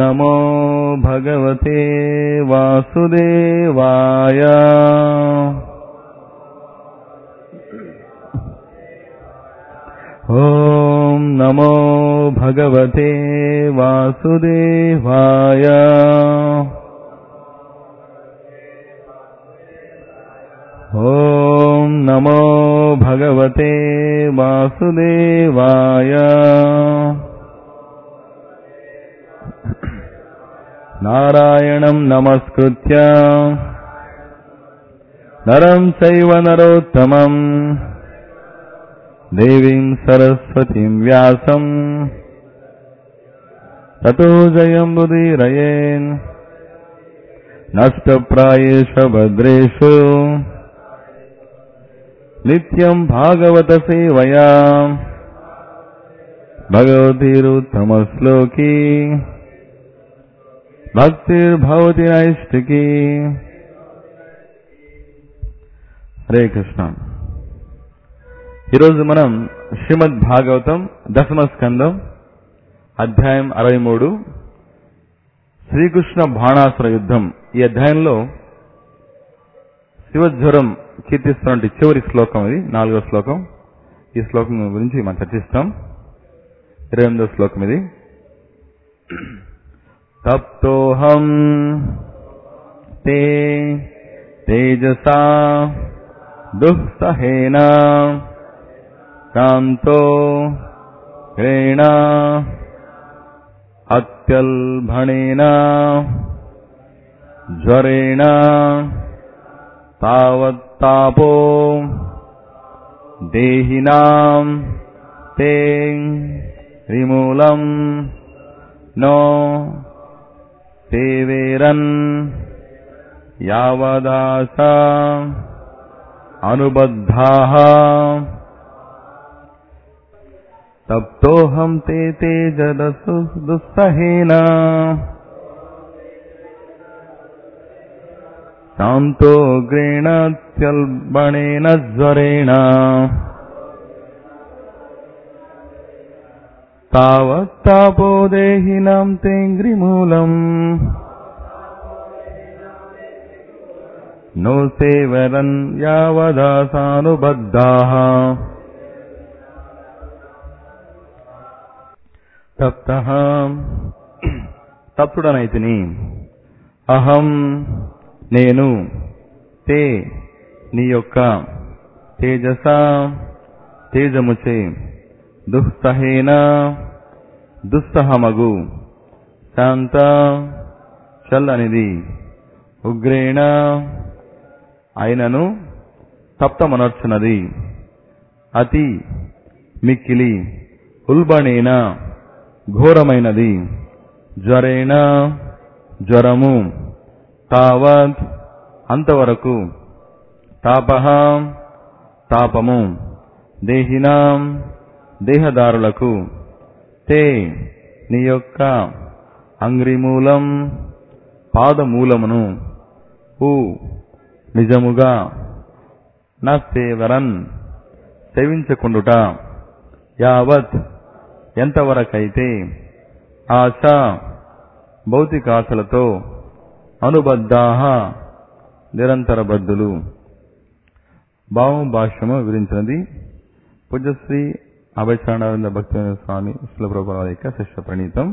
నమో భగవతే వాసుదేవాయ ఓం నమో భగవతే వాసుదేవాయ ఓం నమో భగవతే వాసుదేవాయ నారాయణం నమస్కృత్య నరం చైవ నరోత్తమం దేవీం సరస్వతీం వ్యాసం తతో జయముదీరయేన్ నష్టప్రాయేషు భద్రేషు నిత్యం భాగవత సేవయా భగవతీరుత్తమశ్లోకీ భక్తిర్భవతి నైష్టికి హరే కృష్ణ ఈరోజు మనం శ్రీమద్ భాగవతం దశమ స్కందం అధ్యాయం అరవై మూడు శ్రీకృష్ణ బాణాసుర యుద్ధం ఈ అధ్యాయంలో శివజ్వరం కీర్తిస్తున్నటువంటి చివరి శ్లోకం ఇది నాలుగో శ్లోకం ఈ శ్లోకం గురించి మనం చర్చిస్తాం ఇరవై ఎనిమిదో శ్లోకం ఇది తప్తోహం తే తేజసా దుఃసహేన కాంతో రేణ అత్యల్భణేన జ్వరేణ తావత్తాపో దేహినాం తే రిమూలం నో సేవేరన్ యావదాస అనుబద్ధాః తప్తోహం తే తేజదసు దుస్సహేన శాంతోగ్రేణత్యల్బణేన జ్వరేణ తావత్తాపో దేహినాం తేంగ్రిమూలం నో సేవరన్ యావదాసానుబద్ధాః తప్తః తప్తుడనైతిని అహం నేను తే నీ యొక్క తేజస తేజముచే దుస్సహేన దుస్సహమగు శాంత చల్లనిది ఉగ్రేణ అయినను తప్తమనర్చున్నది అతి మిక్కిలి ఉల్బణేన ఘోరమైనది జ్వరేణ జ్వరము తావత్ అంతవరకు తాపహ తాపము దేహినాం దేహదారులకు తే నీ యొక్క అంగ్రిమూలం పాదమూలమును ఊ నిజముగా నా సేవరన్ సేవించకుండుట యావత్ ఎంతవరకైతే ఆశ భౌతికాశలతో అనుబద్ధాహ నిరంతర బద్ధులు భావం భాష్యము వివరించినది పూజ్యశ్రీ అభయచరణానంద భక్తి స్వామి శిలప్రభుపాద యొక్క శిష్య ప్రణీతం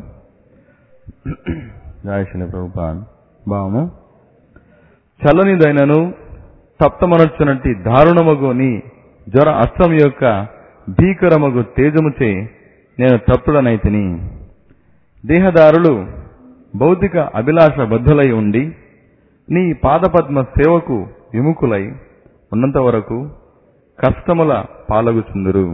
జయ శిల ప్రభుపాన్ భావము చల్లనిదైనను సప్తమనర్చునట్టి దారుణమగు నీ జ్వర అస్త్రం యొక్క భీకరమగు తేజముచే నేను తప్పుడనైతిని దేహదారులు భౌతిక అభిలాష బద్ధులై ఉండి నీ పాదపద్మ సేవకు విముఖులై ఉన్నంత వరకు కష్టముల పాలగుచుందురు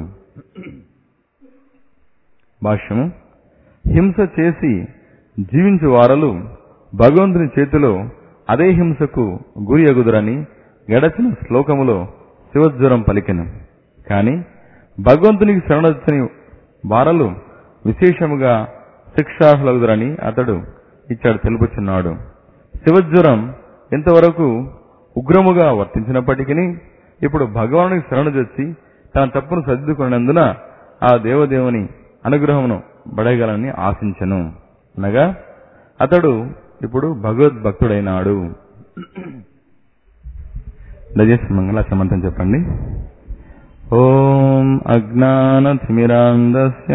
భాష్యము హింస చేసి జీవించు వారలు భగవంతుని చేతిలో అదే హింసకు గురి అగుదురని గడచిన శ్లోకములో శివజ్వరం పలికెను కాని భగవంతునికి శరణొచ్చని వారలు విశేషముగా శిక్షార్హులగుదురని అతడు ఇచ్చాడు తెలుపుచున్నాడు శివజ్వరం ఇంతవరకు ఉగ్రముగా వర్తించినప్పటికీ ఇప్పుడు భగవానునికి శరణు తెచ్చి తన తప్పును సర్దుకున్నందున ఆ దేవదేవుని అనుగ్రహమును బడగలని ఆశించను అనగా అతడు ఇప్పుడు భగవద్భక్తుడైనాడు దయచేసి మంగళాచమంతం చెప్పండి ఓం అజ్ఞానతిమిరాంధస్య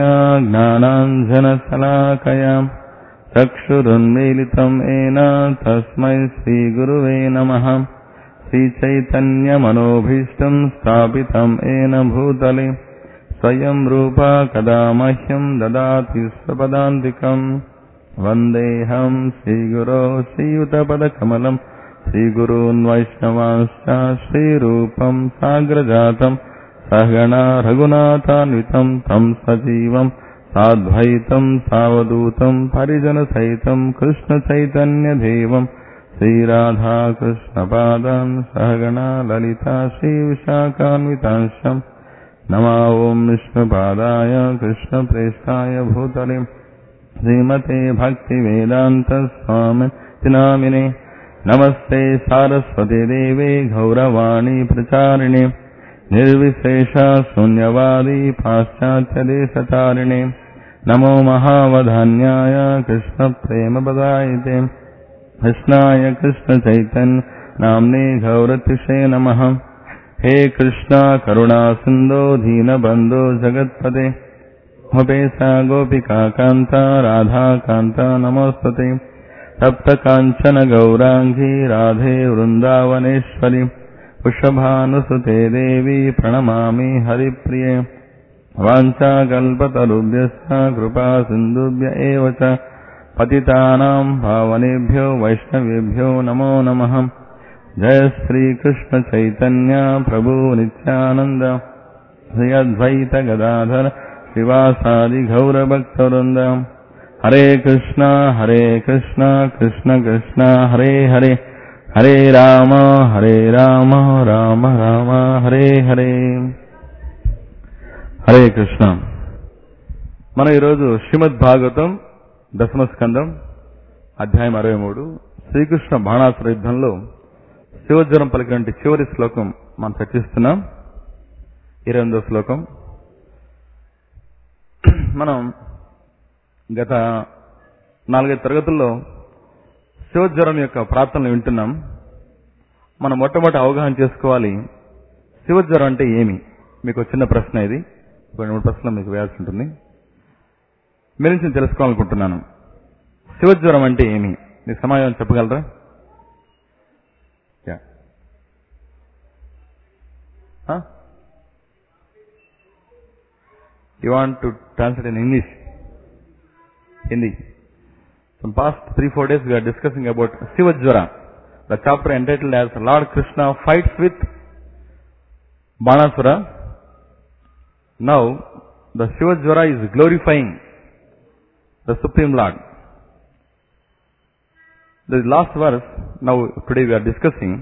జ్ఞానాంజనశలాకయా చక్షురున్మీలితం ఏన తస్మై శ్రీగురువే నమః శ్రీచైతన్యమనోభీష్టం స్థాపితం ఏన భూతలే స్వయం రూపా కదా మహ్యం దదాతి స్వపదాంతికం వందేహం శ్రీగురో శ్రీయుతపదకమలం శ్రీగురూన్ వైష్ణవాంశ్చ శ్రీరూపం సాగ్రజాతం సహగణ రఘునాథాన్వితం తం సజీవం సాద్వైతం సావధూతం పరిజన సహితం కృష్ణ చైతన్య దేవం శ్రీరాధాకృష్ణపాదాన్ సహగణ లలిత శ్రీ విశాఖాన్వితాంశం నమా ఓం విష్ణుపాదాయ కృష్ణ ప్రేష్టాయ భూతలే శ్రీమతే భక్తి వేదాంత స్వామి నామినే నమస్తే సారస్వతి దేవే గౌరవాణి ప్రచారిణే నిర్విశేష శూన్యవాది పాశ్చాత్య దేశతారిణే నమో మహావధాన్యాయ కృష్ణ ప్రేమ పదాయితే కృష్ణాయ కృష్ణ చైతన్య నామ్నే గౌరతిషే నమ హే కృష్ణ కరుణా సింధో దీనబంధో జగత్పదే భవేశా గోపికా కాంత రాధాకాంత నమోస్తతే సప్త కాంచన గౌరాంగీ రాధే వృందావనేశ్వరి వృషభానుసుతే దేవి ప్రణమామి హరిప్రియే వాంఛాకల్పతరుభ్యశ్చ కృపా సింధుభ్య ఏవ చ పతితానాం భావనేభ్యో వైష్ణవేభ్యో నమో నమః జయ శ్రీకృష్ణ చైతన్య ప్రభు నిత్యానంద శ్రీ అద్వైత గదాధర శివాసాది గౌరభక్తవృంద హరే కృష్ణ హరే కృష్ణ కృష్ణ కృష్ణ హరే హరే హరే రామ హరే రామ రామ రామ హరే హరే హరే కృష్ణ మనం ఈరోజు శ్రీమద్ భాగవతం దశమ స్కందం అధ్యాయం అరవై మూడు శ్రీకృష్ణ బాణాసుర యుద్ధంలో శివజ్వరం పలికినటువంటి చివరి శ్లోకం మనం చర్చిస్తున్నాం ఇరవై ఎనిమిదో శ్లోకం మనం గత నాలుగైదు తరగతుల్లో శివజ్వరం యొక్క ప్రార్థనలు వింటున్నాం మనం మొట్టమొదటి అవగాహన చేసుకోవాలి శివజ్వరం అంటే ఏమి మీకు ఒక చిన్న ప్రశ్న ఇది ఒక రెండు మూడు ప్రశ్నలు మీకు వేయాల్సి ఉంటుంది మీ నుంచి నేను తెలుసుకోవాలనుకుంటున్నాను శివజ్వరం అంటే ఏమి మీ సమాధానం చెప్పగలరా yeah you want to translate in English Hindi Some past three, four days we are discussing about Sivajwara, the chapter entitled as Lord Krishna fights with Banasura. Now, the Sivajwara is glorifying the Supreme Lord. The last verse, now today we are discussing.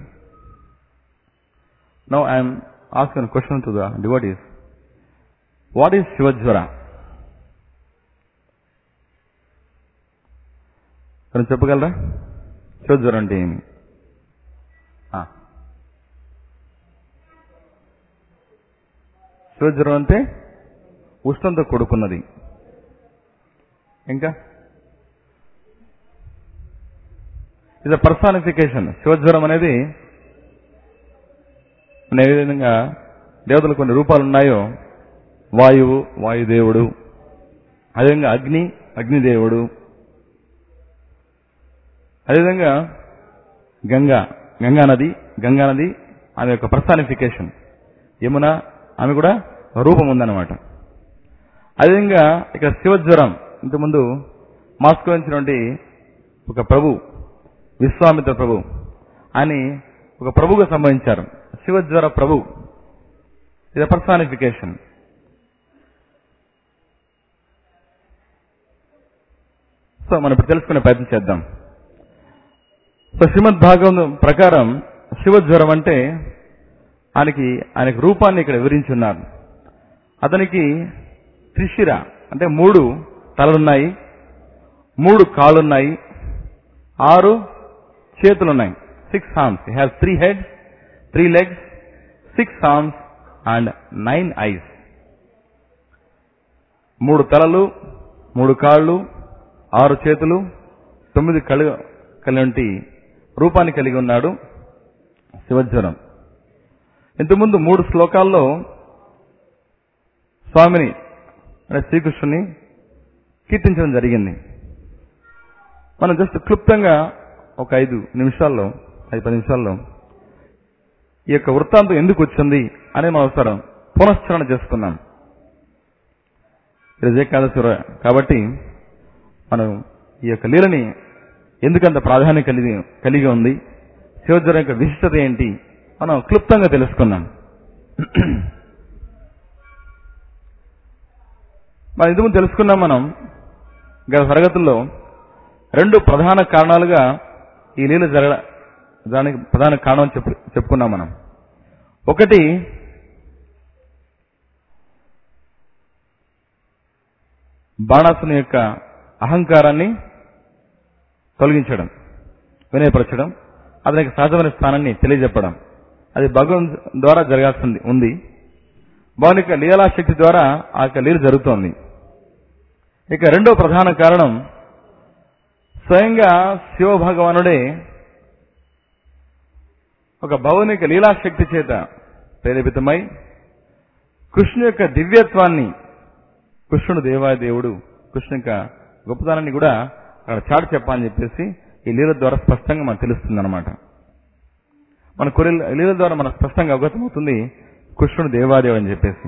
Now I am asking a question to the devotees. What is Sivajwara? కొంచెం చెప్పగలరా శివజ్వరం అంటే ఏమి ఆ. శివజ్వరం అంటే ఉష్ణంతో కూడుకున్నది ఇంకా ఇది personification శివజ్వరం అనేది మన ఏ విధంగా దేవతలు కొన్ని రూపాలు ఉన్నాయో వాయువు వాయుదేవుడు అదేవిధంగా అగ్ని అగ్నిదేవుడు అదేవిధంగా గంగా గంగా నది గంగా నది ఆమె యొక్క పర్సానిఫికేషన్ యమున ఆమె కూడా రూపం ఉందన్నమాట అదేవిధంగా ఇక శివజ్వరం ఇంతకుముందు మాస్కో నుంచినటువంటి ఒక ప్రభు విశ్వామిత్ర ప్రభు అని ఒక ప్రభుగా సంబంధించారు శివజ్వర ప్రభు ఇది పర్సానిఫికేషన్ సో మనం ఇప్పుడు తెలుసుకునే ప్రయత్నం చేద్దాం సో శ్రీమద్ భాగవతం ప్రకారం శివజ్వరం అంటే ఆయనకి ఆయనకి రూపాన్ని ఇక్కడ వివరించున్నారు అతనికి త్రిశిర అంటే మూడు తలలున్నాయి మూడు కాళ్ళున్నాయి ఆరు చేతులున్నాయి six arms he has three heads three legs six arms and nine eyes మూడు తలలు మూడు కాళ్ళు ఆరు చేతులు తొమ్మిది కళ్ళు కలిగి రూపాన్ని కలిగి ఉన్నాడు శివజ్వరం ఇంతకుముందు మూడు శ్లోకాల్లో స్వామిని అంటే శ్రీకృష్ణుని కీర్తించడం జరిగింది మనం జస్ట్ క్లుప్తంగా ఒక ఐదు నిమిషాల్లో ఐదు పది నిమిషాల్లో ఈ యొక్క వృత్తాంతం ఎందుకు వచ్చింది అనే మనం అవసరం పునశ్చరణ చేసుకున్నాం ఈరోజు ఏకాదశి ర- కాబట్టి మనం ఈ యొక్క లీలని ఎందుకంత ప్రాధాన్యం కలిగి కలిగి ఉంది శివజ్వరం యొక్క విశిష్టత ఏంటి మనం క్లుప్తంగా తెలుసుకున్నాం మనం ఇంతకుముందు తెలుసుకున్నాం మనం గత తరగతుల్లో రెండు ప్రధాన కారణాలుగా ఈ లీల జరగ దానికి ప్రధాన కారణం అని చెప్పు చెప్పుకున్నాం మనం ఒకటి బాణాసుని యొక్క అహంకారాన్ని తొలగించడం వినయపరచడం అతనికి సహజమైన స్థానాన్ని తెలియజెప్పడం అది భగవం ద్వారా జరగాల్సింది ఉంది భగవాన్ యొక్క లీలాశక్తి ద్వారా ఆ యొక్క లీల జరుగుతోంది ఇక రెండో ప్రధాన కారణం స్వయంగా శివ భగవానుడే ఒక భౌనిక లీలాశక్తి చేత ప్రేరేపితమై కృష్ణు యొక్క దివ్యత్వాన్ని కృష్ణుడు దేవాయ దేవుడు కృష్ణు యొక్క గొప్పతనాన్ని కూడా అక్కడ చాటు చెప్పాలని చెప్పేసి ఈ లీల ద్వారా స్పష్టంగా మనకు తెలుస్తుంది అనమాట మన కొన్ని లీల ద్వారా మనకు స్పష్టంగా అవగతమవుతుంది కృష్ణుడు దేవాదేవుడు అని చెప్పేసి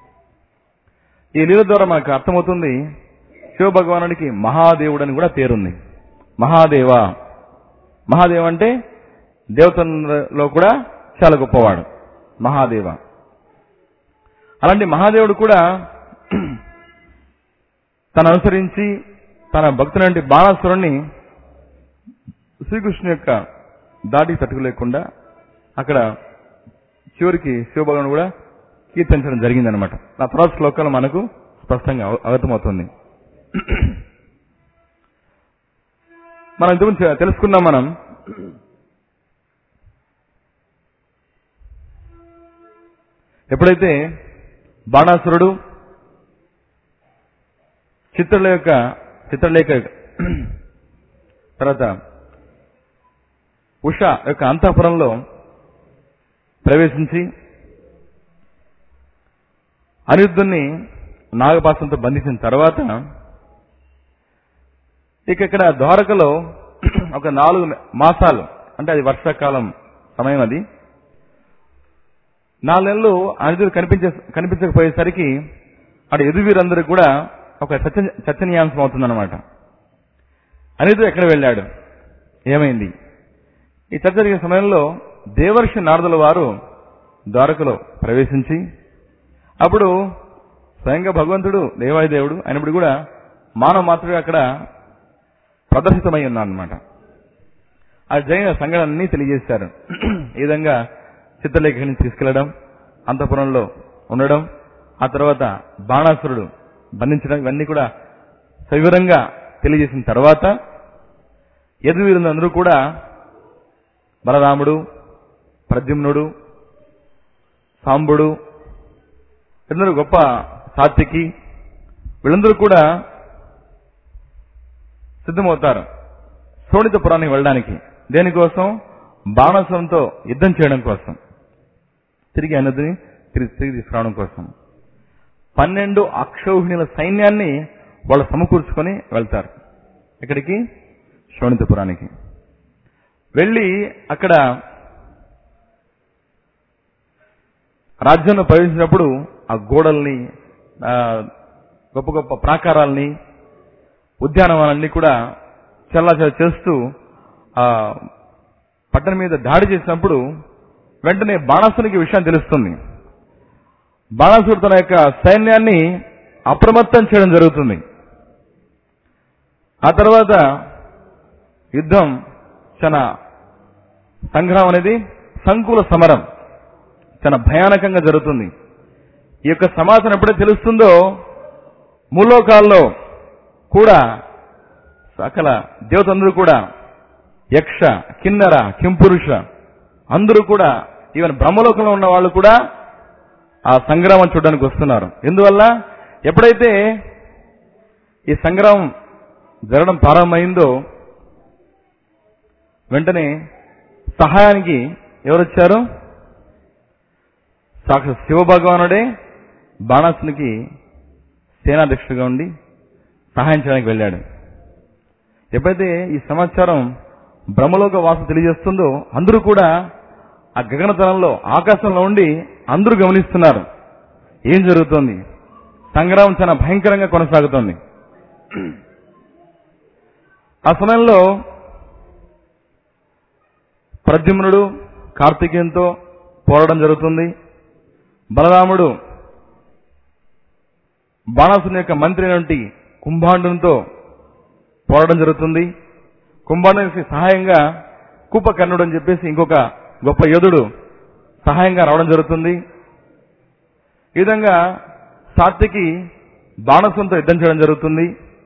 ఈ లీల ద్వారా మనకు అర్థమవుతుంది శివ భగవానుడికి మహాదేవుడు అని కూడా పేరుంది మహాదేవ మహాదేవ అంటే దేవతలలో కూడా చాలా గొప్పవాడు మహాదేవ అలాంటి మహాదేవుడు కూడా తను అనుసరించి తన భక్తులంటి బాణాసురుణ్ణి శ్రీకృష్ణు యొక్క దాటికి తట్టుకోలేకుండా అక్కడ చివరికి శివభగవాను కూడా కీర్తించడం జరిగిందనమాట ఆ తర్వాత శ్లోకాలు మనకు స్పష్టంగా అవ- అవగతమవుతుంది మనం ఇంతకుముందు చె- తెలుసుకున్నాం మనం ఎప్పుడైతే బాణాసురుడు చిత్రలేఖ యొక్క చిత్రలేఖ తర్వాత ఉష యొక్క అంతఃపురంలో ప్రవేశించి అనిరుద్ధుని నాగపాసంతో బంధించిన తర్వాత ఇక ఇక్కడ ద్వారకలో ఒక నాలుగు మాసాలు అంటే అది వర్షాకాలం సమయం అది నాలుగు నెలలు అనిరుద్ధుడు కనిపించే కనిపించకపోయేసరికి అటు ఎదువీరందరూ కూడా ఒక చర్చ చర్చనీయాంశం అవుతుందన్నమాట అనిరుద్ధుడు ఎక్కడ వెళ్ళాడు ఏమైంది ఈ చర్చ జరిగిన సమయంలో దేవర్షి నారదుల వారు ద్వారకలో ప్రవేశించి అప్పుడు స్వయంగా భగవంతుడు దేవాదిదేవుడు అయినప్పుడు కూడా మానవ మాత్రుడు అక్కడ ప్రదర్శితమై ఉన్నారనమాట ఆ జరిగిన సంఘటనని తెలియజేశారు ఈ విధంగా చిత్రలేఖని తీసుకెళ్లడం అంతఃపురంలో ఉండడం ఆ తర్వాత బాణాసురుడు బంధించడం ఇవన్నీ కూడా సవివరంగా తెలియజేసిన తర్వాత ఎదురువీరులందరూ కూడా బలరాముడు ప్రద్యుమ్నుడు సాంబుడు వీళ్ళందరూ గొప్ప సాత్వికి వీళ్ళందరూ కూడా సిద్ధమవుతారు శోణితపురానికి వెళ్ళడానికి దేనికోసం బాణసంతో యుద్ధం చేయడం కోసం తిరిగి అన్నదిని తిరిగి తిరిగి తీసుకురావడం కోసం పన్నెండు అక్షౌహిణుల సైన్యాన్ని వాళ్ళు సమకూర్చుకొని వెళ్తారు ఎక్కడికి శోణితపురానికి వెళ్ళి అక్కడ రాజ్యంలో ప్రవేశించినప్పుడు ఆ గోడల్ని ఆ, గొప్ప గొప్ప ప్రాకారాల్ని ఉద్యానవనాలన్నీ కూడా చల్లాచల చేస్తూ ఆ పట్టణం మీద దాడి చేసినప్పుడు వెంటనే బాణాసునికి విషయం తెలుస్తుంది బాణాసుడు తన యొక్క సైన్యాన్ని అప్రమత్తం చేయడం జరుగుతుంది ఆ తర్వాత యుద్ధం చాలా సంగ్రహం అనేది సంకుల సమరం చాలా భయానకంగా జరుగుతుంది ఈ యొక్క సమాచారం ఎప్పుడైతే తెలుస్తుందో మూలోకాల్లో కూడా సకల దేవతందరూ కూడా యక్ష కిన్నర కింపురుష అందరూ కూడా ఈవెన్ బ్రహ్మలోకంలో ఉన్న వాళ్ళు కూడా ఆ సంగ్రామం చూడడానికి వస్తున్నారు ఎందువల్ల ఎప్పుడైతే ఈ సంగ్రామం జరగడం ప్రారంభమైందో వెంటనే సహాయానికి ఎవరు వచ్చారు సాక్షాత్ శివభగవానుడే బాణాసునికి సేనాధ్యక్షుడిగా ఉండి సహాయం చేయడానికి వెళ్ళాడు ఎప్పుడైతే ఈ సమాచారం బ్రహ్మలోక వాసు తెలియజేస్తుందో అందరూ కూడా ఆ గగనతలంలో ఆకాశంలో ఉండి అందరూ గమనిస్తున్నారు ఏం జరుగుతోంది సంగ్రామం చాలా భయంకరంగా కొనసాగుతోంది ఆ సమయంలో ప్రద్యుమ్నుడు కార్తికేయంతో పోరాటం జరుగుతుంది బలరాముడు బాణాసుని యొక్క మంత్రి అయినటువంటి కుంభాండంతో పోరాటం జరుగుతుంది కుంభాండానికి సహాయంగా కూపకర్ణుడు అని చెప్పేసి ఇంకొక గొప్ప యోధుడు సహాయంగా రావడం జరుగుతుంది ఈ విధంగా సాత్వికి బాణసంతో యుద్ధం చేయడం జరుగుతుంది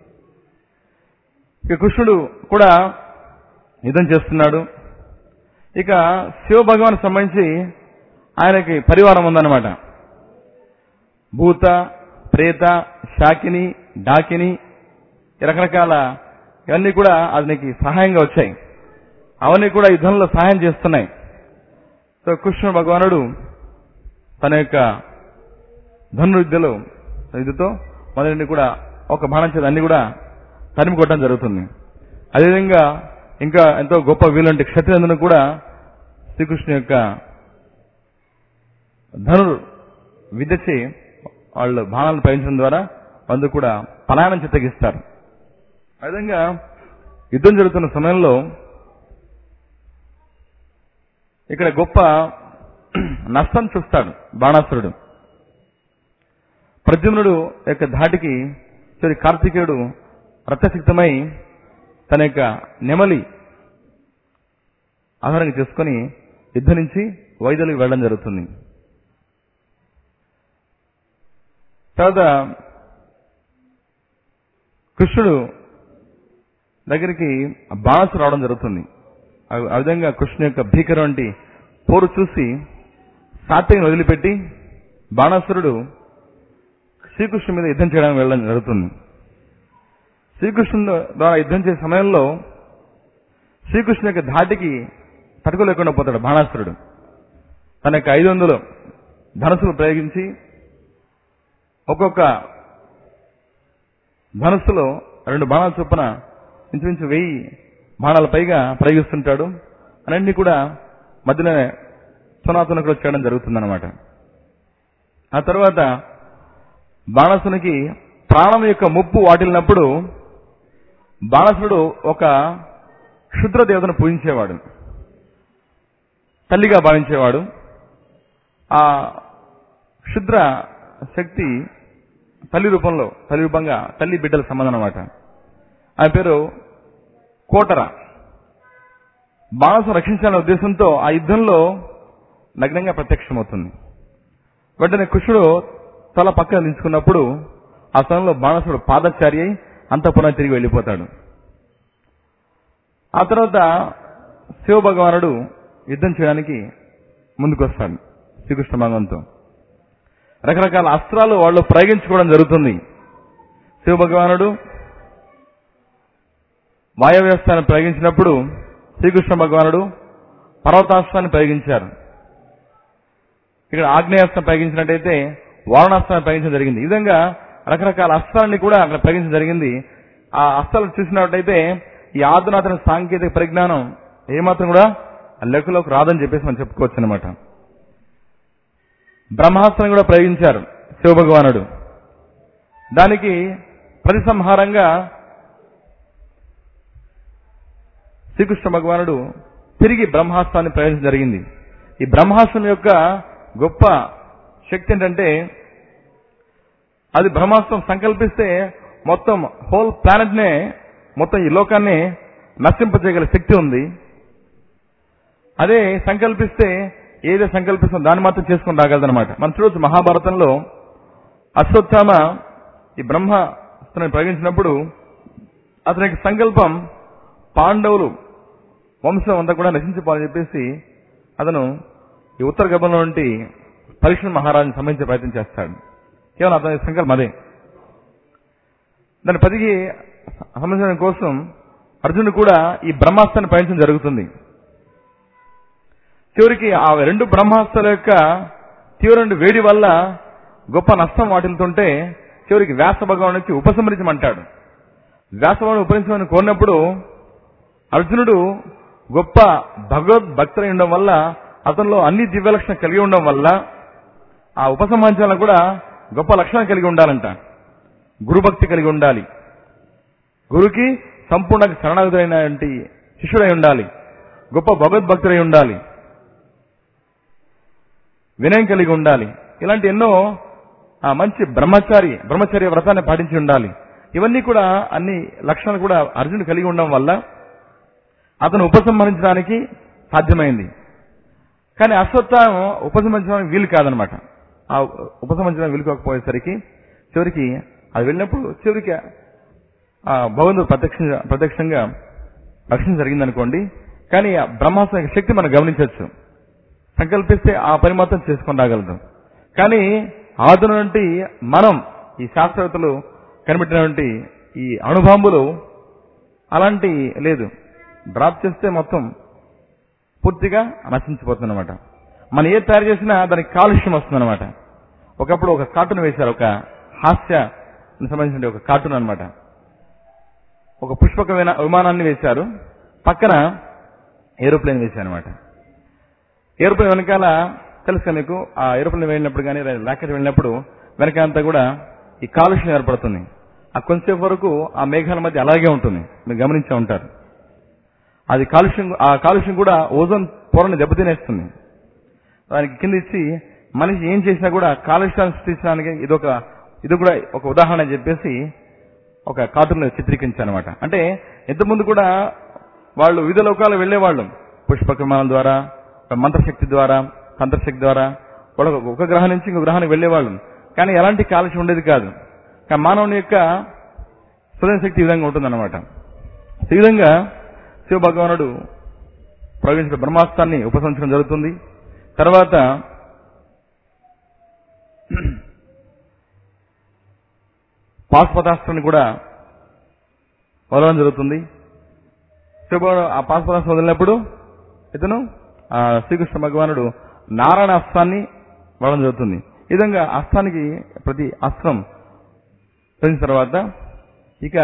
ఇక కృష్ణుడు కూడా యుద్ధం చేస్తున్నాడు ఇక శివ భగవాన్ సంబంధించి ఆయనకి పరివారం ఉందన్నమాట భూత ప్రేత శాకిని డాకిని ఈ రకరకాల ఇవన్నీ కూడా అతనికి సహాయంగా వచ్చాయి అవన్నీ కూడా యుద్ధంలో సహాయం చేస్తున్నాయి సో కృష్ణ భగవానుడు తన యొక్క ధనుర్విద్యలో ఇదితో మొదటి కూడా ఒక బాణం చేత అన్ని కూడా తరిమి కొట్టడం జరుగుతుంది అదేవిధంగా ఇంకా ఎంతో గొప్ప వీలంటి క్షత్రియందును కూడా శ్రీకృష్ణ యొక్క ధనుర్ విద్యచి వాళ్ళు బాణాలను ప్రయోగించడం ద్వారా వాళ్ళు కూడా పలాయనం చిత్తగిస్తారు ఆ విధంగా యుద్ధం జరుగుతున్న సమయంలో ఇక్కడ గొప్ప నష్టం చూస్తాడు బాణాసురుడు ప్రద్యుమ్నుడు యొక్క ధాటికి చివరి కార్తికేయుడు రక్తసిక్తమై తన యొక్క నెమలి ఆధారంగా చేసుకుని యుద్ధం నుంచి వైద్యులకు వెళ్ళడం జరుగుతుంది తర్వాత కృష్ణుడు దగ్గరికి బాణసు రావడం జరుగుతుంది ఆ- ఆ విధంగా కృష్ణు యొక్క భీకర వంటి పోరు చూసి సాత్విని వదిలిపెట్టి బాణాసురుడు శ్రీకృష్ణుడి మీద యుద్ధం చేయడానికి వెళ్ళడం జరుగుతుంది శ్రీకృష్ణుడు ద్వారా యుద్ధం చేసే సమయంలో శ్రీకృష్ణు యొక్క ధాటికి తట్టుకోలేకుండా పోతాడు బాణాసురుడు తన యొక్క ఐదు వందలు ధనస్సులు ప్రయోగించి ఒక్కొక్క ధనస్సులో రెండు బాణాల చొప్పున ఇంచుమించు వెయ్యి బాణాల పైగా ప్రయోగిస్తుంటాడు అన్నింటినీ కూడా మధ్యలోనే సునాతునకుడు చేయడం జరుగుతుందన్నమాట ఆ తర్వాత బాణసునికి ప్రాణం యొక్క ముప్పు వాటిల్లినప్పుడు బాణసుడు ఒక క్షుద్ర దేవతను పూజించేవాడు తల్లిగా భావించేవాడు ఆ క్షుద్ర శక్తి తల్లి రూపంలో తల్లి రూపంగా తల్లి బిడ్డల సంబంధం అనమాట ఆయన పేరు కోటర బాణసు రక్షించాలనే ఉద్దేశంతో ఆ యుద్ధంలో నగ్నంగా ప్రత్యక్షమవుతుంది వెంటనే కృష్ణుడు తల పక్కన దించుకున్నప్పుడు ఆ సమయంలో బాణసుడు పాదచారి అయి అంతఃపురం తిరిగి వెళ్ళిపోతాడు ఆ తర్వాత శివ భగవానుడు యుద్ధం చేయడానికి ముందుకొస్తాడు శ్రీకృష్ణ భగవంతో రకరకాల అస్త్రాలు వాళ్ళు ప్రయోగించుకోవడం జరుగుతుంది శివ భగవానుడు వాయవ్యస్తాన్ని ప్రయోగించినప్పుడు శ్రీకృష్ణ భగవానుడు పర్వతాస్త్రాన్ని ప్రయోగించారు ఇక్కడ ఆగ్నేయాస్త్రం ప్రయోగించినట్టయితే వారణాస్త్రాన్ని ప్రయోగించడం జరిగింది ఈ విధంగా రకరకాల అస్త్రాన్ని కూడా అక్కడ ప్రయోగించడం జరిగింది ఆ అస్త్రాలు చూసినట్టయితే ఈ ఆధునాతన సాంకేతిక పరిజ్ఞానం ఏమాత్రం కూడా లెక్కలోకి రాదని చెప్పేసి మనం చెప్పుకోవచ్చు అనమాట బ్రహ్మాస్త్రం కూడా ప్రయోగించారు శివభగవానుడు దానికి ప్రతిసంహారంగా శ్రీకృష్ణ భగవానుడు తిరిగి బ్రహ్మాస్త్రాన్ని ప్రయోగించడం జరిగింది ఈ బ్రహ్మాస్త్రం యొక్క గొప్ప శక్తి ఏంటంటే అది బ్రహ్మాస్త్రం సంకల్పిస్తే మొత్తం హోల్ ప్లానెట్ నే మొత్తం ఈ లోకాన్ని నశింపజేయగల శక్తి ఉంది అదే సంకల్పిస్తే ఏదో సంకల్పిస్తుందో దాన్ని మాత్రం చేసుకుని రాగలదనమాట మనం చూడొచ్చు మహాభారతంలో అశ్వత్థామ ఈ బ్రహ్మాస్త్రాన్ని ప్రయోగించినప్పుడు అతనికి సంకల్పం పాండవులు వంశం అంతా కూడా నశించిపోవాలని చెప్పేసి అతను ఈ ఉత్తర గర్భంలో నుండి పరీక్ష మహారాజుని సంబంధించే ప్రయత్నం చేస్తాడు కేవలం అతని సంకల్పం అదే దాని పదికి సంబంధించడం కోసం అర్జునుడు కూడా ఈ బ్రహ్మాస్త్రాన్ని పయించడం జరుగుతుంది చివరికి ఆ రెండు బ్రహ్మాస్త్రాల యొక్క తీవ్రమైన వేడి వల్ల గొప్ప నష్టం వాటిల్తుంటే చివరికి వ్యాస భగవాన్ వచ్చి ఉపసంహరించమంటాడు వ్యాసభగవాన్ ఉపరించమని కోరినప్పుడు అర్జునుడు గొప్ప భగవద్భక్తులై ఉండడం వల్ల అతనిలో అన్ని దివ్య లక్షణం కలిగి ఉండడం వల్ల ఆ ఉపసంహరించాలను కూడా గొప్ప లక్షణం కలిగి ఉండాలంట గురుభక్తి కలిగి ఉండాలి గురుకి సంపూర్ణ శరణాగతులైనటువంటి శిష్యుడై ఉండాలి గొప్ప భగవద్భక్తుడై ఉండాలి వినయం కలిగి ఉండాలి ఇలాంటి ఎన్నో ఆ మంచి బ్రహ్మచారి బ్రహ్మచర్య వ్రతాన్ని పాటించి ఉండాలి ఇవన్నీ కూడా అన్ని లక్షణాలు కూడా అర్జునుడు కలిగి ఉండడం వల్ల అతను ఉపసంహరించడానికి సాధ్యమైంది కానీ అశ్వత్థానం ఉపసంహరించడానికి వీలు కాదనమాట ఆ ఉపసంహరించడానికి వీలు కాకపోయేసరికి చివరికి అది వెళ్ళినప్పుడు చివరికి ఆ భగవంతుడు ప్రత్యక్ష ప్రత్యక్షంగా రక్షణ జరిగిందనుకోండి కానీ ఆ బ్రహ్మాస్త్రం యొక్క శక్తి మనం గమనించవచ్చు సంకల్పిస్తే ఆ పని మాత్రం చేసుకొని రాగలదు కానీ ఆదునంటి మనం ఈ శాస్త్రవేత్తలు కనిపెట్టినటువంటి ఈ అణుబాంబులు అలాంటి లేదు డ్రాప్ చేస్తే మొత్తం పూర్తిగా నశించిపోతుందన్నమాట మనం ఏది తయారు చేసినా దానికి కాలుష్యం వస్తుందన్నమాట ఒకప్పుడు ఒక కార్టూన్ వేశారు ఒక హాస్య సంబంధించిన ఒక కార్టూన్ అన్నమాట ఒక పుష్పక వినా- విమానాన్ని వేశారు పక్కన ఏరోప్లేన్ వేశారు అనమాట ఏరోప్లేన్ వెనకాల తెలుసా మీకు ఆ ఏరోప్లేన్ వెళ్ళినప్పుడు కానీ రాకెట్ వెళ్ళినప్పుడు వెనక అంతా కూడా ఈ కాలుష్యం ఏర్పడుతుంది ఆ కొంచెంసేపు వరకు ఆ మేఘాల మధ్య అలాగే ఉంటుంది మీరు గమనించే ఉంటారు అది కాలుష్యం ఆ కాలుష్యం కూడా ఓజోన్ పొరని దెబ్బతినేస్తుంది దానికి కింద ఇచ్చి మనిషి ఏం చేసినా కూడా కాలుష్యాన్ని సృష్టించడానికి ఇదొక ఇది కూడా ఒక ఉదాహరణ అని చెప్పేసి ఒక కార్టూన్ చిత్రీకరించారనమాట అంటే ఇంతకుముందు కూడా వాళ్ళు వివిధ లోకాలు వెళ్లేవాళ్ళు పుష్పక విమానం ద్వారా మంత్రశక్తి ద్వారా తంత్రశక్తి ద్వారా వాళ్ళు ఒక- ఒక గ్రహం నుంచి ఇంకో గ్రహానికి వెళ్లేవాళ్ళు కానీ ఎలాంటి కాలుష్యం ఉండేది కాదు కానీ మానవుని యొక్క సృజన శక్తి ఈ విధంగా ఉంటుందన్నమాట ఈ విధంగా శివ భగవానుడు ప్రవేశించిన బ్రహ్మాస్త్రాన్ని ఉపసంచడం జరుగుతుంది తర్వాత పాశుపతాస్త్రాన్ని కూడా వదలడం జరుగుతుంది శివభగవానుడు ఆ పాశుపతాస్త్రం వదిలినప్పుడు ఇతను ఆ శ్రీకృష్ణ భగవానుడు నారాయణ అస్త్రాన్ని వదలడం జరుగుతుంది ఈ విధంగా అస్త్రానికి ప్రతి అస్త్రం తెలిసిన తర్వాత ఇక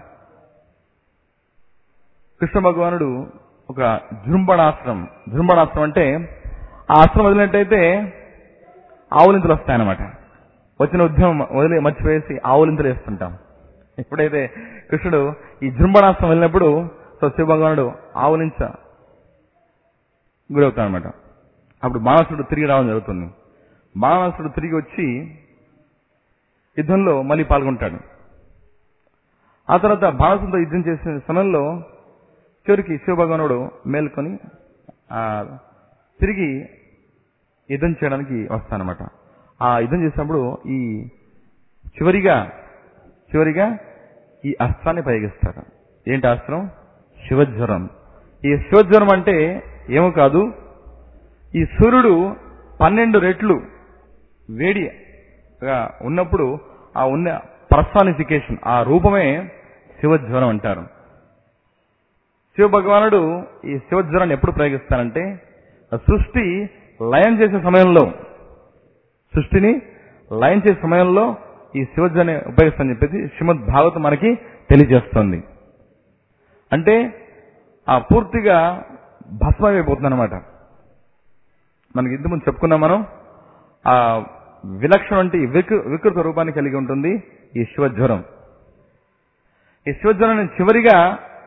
కృష్ణ భగవానుడు ఒక జృంబణాస్త్రం జృంబణాస్త్రం అంటే ఆ అస్త్రం వదిలినట్టయితే ఆవులింతలు వస్తాయన్నమాట వచ్చిన ఉద్యమం వదిలి మర్చిపోయేసి ఆవులింతలు వేస్తుంటాం ఎప్పుడైతే కృష్ణుడు ఈ జృంబణాస్త్రం వెళ్ళినప్పుడు సో శివ భగవానుడు ఆవులించ గురవుతాడు అనమాట అప్పుడు బాణాసుడు తిరిగి రావడం జరుగుతుంది బాణాసుడు తిరిగి వచ్చి యుద్ధంలో మళ్ళీ పాల్గొంటాడు ఆ తర్వాత బాణసుడితో యుద్ధం చేసిన సమయంలో చివరికి శివభగవానుడు మేల్కొని ఆ, తిరిగి యుద్ధం చేయడానికి వస్తానమాట ఆ యుద్ధం చేసినప్పుడు ఈ చివరిగా చివరిగా ఈ అస్త్రాన్ని ప్రయోగిస్తారు ఏంటి అస్త్రం శివజ్వరం ఈ శివజ్వరం అంటే ఏమో కాదు ఈ సూర్యుడు పన్నెండు రెట్లు వేడిగా ఉన్నప్పుడు ఆ ఉన్న పర్సానిఫికేషన్ ఆ రూపమే శివజ్వరం అంటారు శివ భగవానుడు ఈ శివజ్వరాన్ని ఎప్పుడు ప్రయోగిస్తారంటే సృష్టి లయం చేసే సమయంలో సృష్టిని లయం చేసే సమయంలో ఈ శివజ్వరాన్ని ఉపయోగిస్తానని చెప్పేసి శ్రీమద్ భాగవతం మనకి తెలియజేస్తుంది అంటే ఆ పూర్తిగా భస్మైపోతుంది అనమాట మనకి ఇంతకుముందు చెప్పుకున్నాం మనం ఆ విలక్షణ వంటి వికృ వికృత రూపాన్ని కలిగి ఉంటుంది ఈ శివజ్వరం ఈ శివజ్వరాన్ని చివరిగా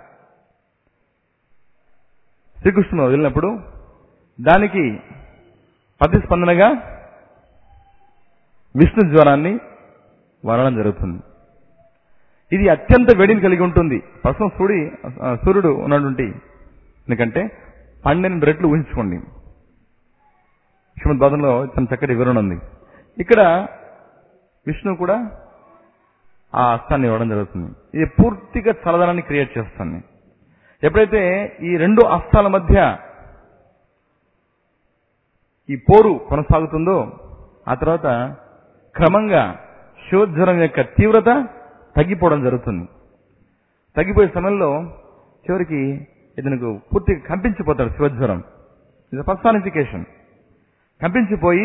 శ్రీకృష్ణుడు వదిలినప్పుడు దానికి ప్రతిస్పందనగా విష్ణు జ్వరాన్ని వరడం జరుగుతుంది ఇది అత్యంత వేడిని కలిగి ఉంటుంది ప్రస్తుతం సూడి ఆ, సూర్యుడు ఉన్నటువంటి ఎందుకంటే పన్నెండు రెట్లు ఊహించుకోండి శ్రీమద్ బాధంలో తన చక్కటి వివరణ ఉంది ఇక్కడ విష్ణు కూడా ఆ అస్త్రాన్ని ఇవ్వడం జరుగుతుంది ఇది పూర్తిగా చలదనాన్ని క్రియేట్ చేస్తుంది ఎప్పుడైతే ఈ రెండు అస్త్రాల మధ్య ఈ పోరు కొనసాగుతుందో ఆ తర్వాత క్రమంగా శివజ్వరం యొక్క తీవ్రత తగ్గిపోవడం జరుగుతుంది తగ్గిపోయే సమయంలో చివరికి ఇతనికి పూర్తిగా కంపించిపోతాడు శివజ్వరం ఇది పర్సానిఫికేషన్ కంపించిపోయి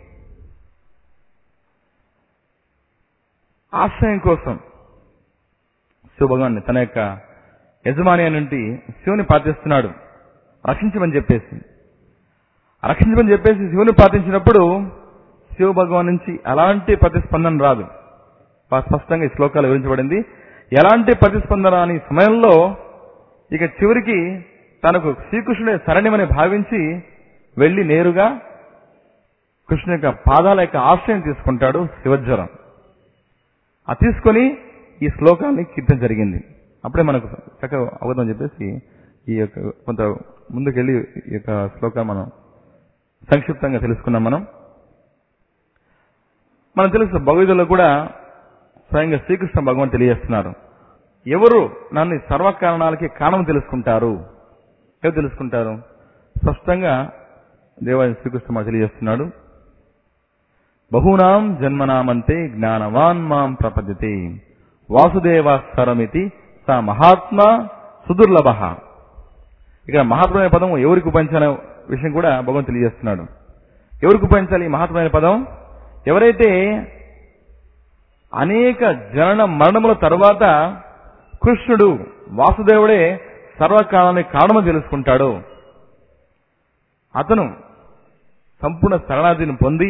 ఆశ్రయం కోసం శివభగవాన్ని తన యొక్క యజమాని నుండి శివుని ప్రార్థిస్తున్నాడు రక్షించమని చెప్పేసి రక్షించమని చెప్పేసి శివుని ప్రార్థించినప్పుడు శివ భగవాన్ నుంచి ఎలాంటి ప్రతిస్పందన రాదు బాగా స్పష్టంగా ఈ శ్లోకాలు వివరించబడింది ఎలాంటి ప్రతిస్పందన అని సమయంలో ఇక చివరికి తనకు శ్రీకృష్ణుడే శరణ్యమని భావించి వెళ్లి నేరుగా కృష్ణుని యొక్క పాదాల యొక్క ఆశ్రయం తీసుకుంటాడు శివజ్వరం ఆ తీసుకొని ఈ శ్లోకాన్ని కీర్తన జరిగింది అప్పుడే మనకు చక్కగా అవగతం చెప్పేసి ఈ యొక్క కొంత ముందుకెళ్ళి ఈ యొక్క శ్లోకాన్ని మనం సంక్షిప్తంగా తెలుసుకున్నాం మనం మనం తెలుసు భగవద్గీతలో కూడా స్వయంగా శ్రీకృష్ణ భగవాన్ తెలియజేస్తున్నారు ఎవరు నన్ను ఈ సర్వకారణాలకి కారణం తెలుసుకుంటారు ఎవరు తెలుసుకుంటారు స్పష్టంగా దేవాది శ్రీకృష్ణ మాకు తెలియజేస్తున్నాడు బహూనాం జన్మనామంతే జ్ఞానవాన్ మాం ప్రపద్యతే వాసుదేవాస్వరమితి స మహాత్మా సుదుర్లభ ఇక్కడ మహాత్మైన పదం ఎవరికి ఉపయోగించాలనే విషయం కూడా భగవంతు తెలియజేస్తున్నాడు ఎవరికి ఉపయోగించాలి ఈ మహాత్మైన పదం ఎవరైతే అనేక జనన మరణముల తరువాత కృష్ణుడు వాసుదేవుడే సర్వకాలానికి కారణము తెలుసుకుంటాడో అతను సంపూర్ణ శరణాధిని పొంది